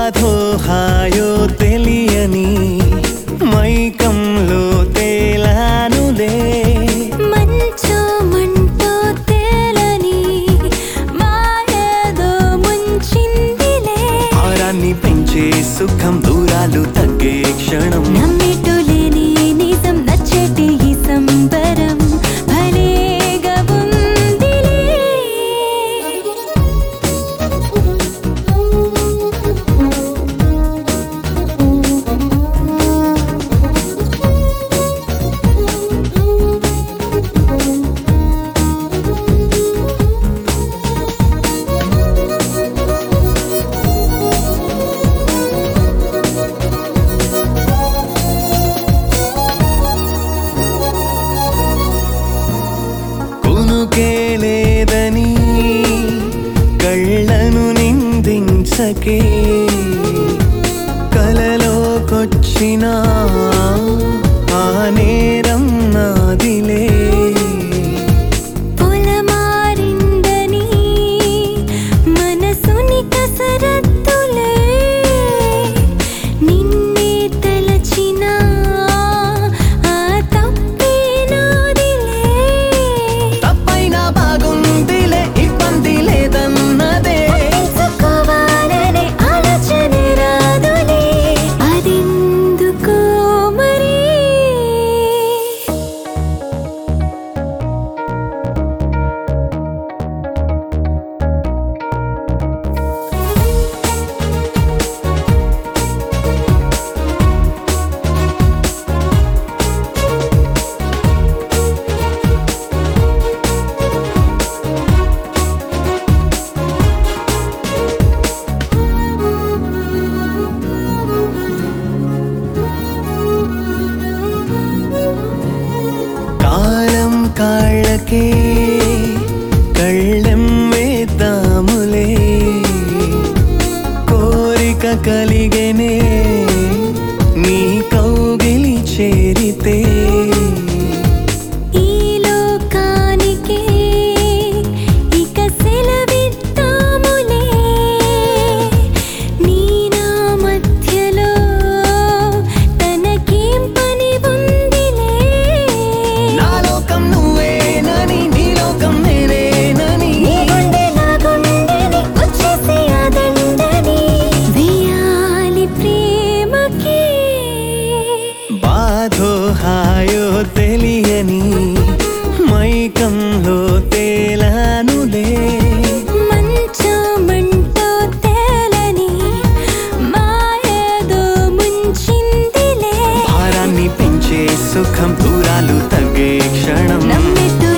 బాధో హాయో తెలియని మైకంలో తేలానులే మంచో మంటో తేలని మాయేదో ముంచిందిలే భారాన్ని పెంచే సుఖం దూరాలు తగ్గే క్షణం నమ్మేటో లేని నిజం నచ్చేటి ఈ సంబరం భలేగా ఉందిలే కునుకే లేదని కళ్ళను నిందించకే కలలోకొచ్చిన ఆ నేరం నాదిలే పొలమారిందని మనసుని కసరత్తులే నిన్నే తలచిన ఆ తప్పే నాదిలే తప్పైనా బాగుందిలే ఇబ్బంది లేదన్నదే తెలుసుకోవాలనే ఆలోచన రాదులే అదెందుకో మరి కాలం కాళ్ళకే కళ్ళెం వేద్దాములే కోరిక కలిగెనే నీ కౌగిలి చేరితే ఈ లోకానికే ఇక సెలవిద్దాములే నీ నా మధ్యలో తనకేం పని ఉందిలే నా లోకం నువ్వేనని నీ లోకం నేనేనని నీ గుండె నా గుండెని వచ్చేసి ఆ దండని వేయాలి ప్రేమకి బాధో హాయో తెలియని మైకంలో తేలానులే మంచో మంటో తేలని మాయేదో ముంచిందిలే భారాన్ని పెంచే సుఖం దూరాలు తగ్గే క్షణం నమ్మెట్టు